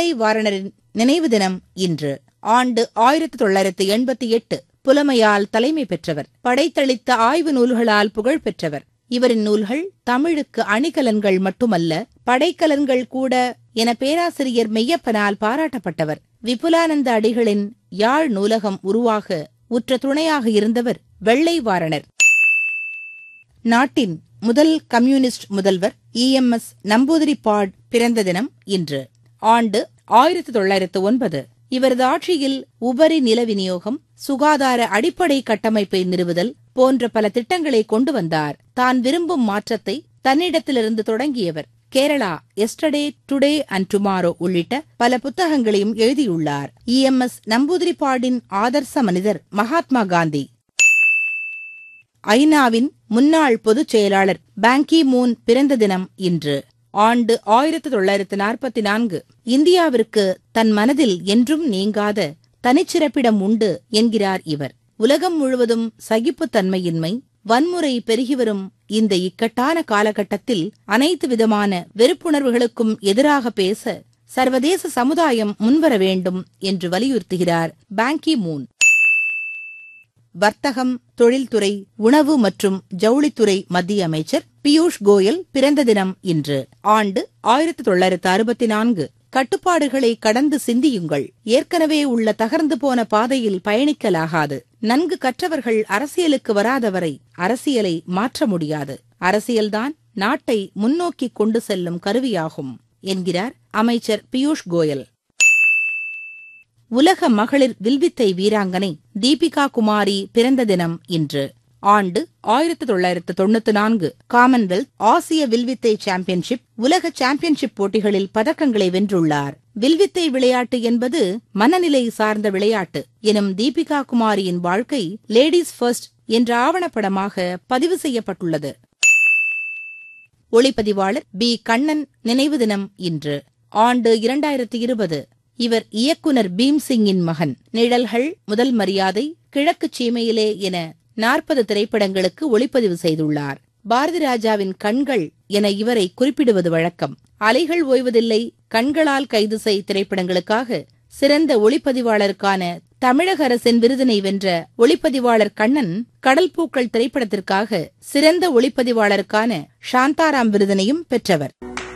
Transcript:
வெள்ளை வாரணரின் நினைவு தினம் இன்று ஆண்டு ஆயிரத்தி தொள்ளாயிரத்தி எண்பத்தி எட்டு புலமையால் தலைமை பெற்றவர் படைத்தளித்த ஆய்வு நூல்களால் புகழ் பெற்றவர் இவரின் நூல்கள் தமிழுக்கு அணிகலன்கள் மட்டுமல்ல படைக்கலன்கள் கூட என பேராசிரியர் மெய்யப்பனால் பாராட்டப்பட்டவர் விபுலானந்த அடிகளின் யாழ் நூலகம் உருவாக உற்ற துணையாக இருந்தவர் வெள்ளை வாரணர் நாட்டின் முதல் கம்யூனிஸ்ட் முதல்வர் இஎம்எஸ் நம்பூதிரிப்பாட் பிறந்த தினம் இன்று ஆண்டு ஆயிரத்தி தொள்ளாயிரத்து ஒன்பது இவரது ஆட்சியில் உபரி நில விநியோகம் சுகாதார அடிப்படை கட்டமைப்பை நிறுவுதல் போன்ற பல திட்டங்களை கொண்டு வந்தார் தான் விரும்பும் மாற்றத்தை தன்னிடத்திலிருந்து தொடங்கியவர் Kerala yesterday today and tomorrow உள்ளிட்ட பல புத்தகங்களையும் எழுதியுள்ளார் இஎம்எஸ் நம்பூதிரிப்பாடின் ஆதர்ச மனிதர் மகாத்மா காந்தி ஐநாவின் முன்னாள் பொதுச் செயலாளர் பாங்கி மூன் பிறந்த தினம் இன்று ஆண்டு ஆயிரத்தி தொள்ளாயிரத்து நாற்பத்தி நான்கு இந்தியாவிற்கு தன் மனதில் என்றும் நீங்காத தனிச்சிறப்பிடம் உண்டு என்கிறார் இவர் உலகம் முழுவதும் சகிப்புத்தன்மையின்மை வன்முறை பெருகிவரும் இந்த இக்கட்டான காலகட்டத்தில் அனைத்து விதமான வெறுப்புணர்வுகளுக்கும் எதிராக பேச சர்வதேச சமுதாயம் முன்வர வேண்டும் என்று வலியுறுத்துகிறார் பாங்கி மூன் வர்த்தகம் தொழில்துறை உணவு மற்றும் ஜவுளித்துறை மத்திய அமைச்சர் பியூஷ் கோயல் பிறந்த தினம் இன்று ஆண்டு ஆயிரத்தி தொள்ளாயிரத்து அறுபத்தி நான்கு கட்டுப்பாடுகளை கடந்து சிந்தியுங்கள் ஏற்கனவே உள்ள தகர்ந்து போன பாதையில் பயணிக்கலாகாது நன்கு கற்றவர்கள் அரசியலுக்கு வராதவரை அரசியலை மாற்ற முடியாது அரசியல்தான் நாட்டை முன்னோக்கி கொண்டு செல்லும் கருவியாகும் என்கிறார் அமைச்சர் பியூஷ் கோயல் உலக மகளிர் வில்வித்தை வீராங்கனை தீபிகா குமாரி பிறந்த தினம் இன்று ஆண்டு ஆயிரத்தி தொள்ளாயிரத்து தொண்ணூத்தி நான்கு காமன்வெல்த் ஆசிய வில்வித்தை சாம்பியன்ஷிப் உலக சாம்பியன்ஷிப் போட்டிகளில் பதக்கங்களை வென்றுள்ளார் வில்வித்தை விளையாட்டு என்பது மனநிலை சார்ந்த விளையாட்டு எனும் தீபிகா குமாரியின் வாழ்க்கை லேடிஸ் ஃபர்ஸ்ட் என்ற ஆவணப்படமாக பதிவு செய்யப்பட்டுள்ளது ஒளிப்பதிவாளர் பி கண்ணன் நினைவு தினம் இன்று ஆண்டு இரண்டாயிரத்தி இருபது இவர் இயக்குனர் பீம்சிங்கின் மகன் நிழல்கள் முதல் மரியாதை கிழக்கு சீமையிலே என நாற்பது திரைப்படங்களுக்கு ஒளிப்பதிவு செய்துள்ளார் பாரதி ராஜாவின் கண்கள் என இவரை குறிப்பிடுவது வழக்கம் அலைகள் ஓய்வதில்லை கண்களால் கைது செய் திரைப்படங்களுக்காக சிறந்த ஒளிப்பதிவாளருக்கான தமிழக அரசின் விருதினை வென்ற ஒளிப்பதிவாளர் கண்ணன் கடல் பூக்கள் திரைப்படத்திற்காக சிறந்த ஒளிப்பதிவாளருக்கான சாந்தாராம் விருதினையும் பெற்றவர்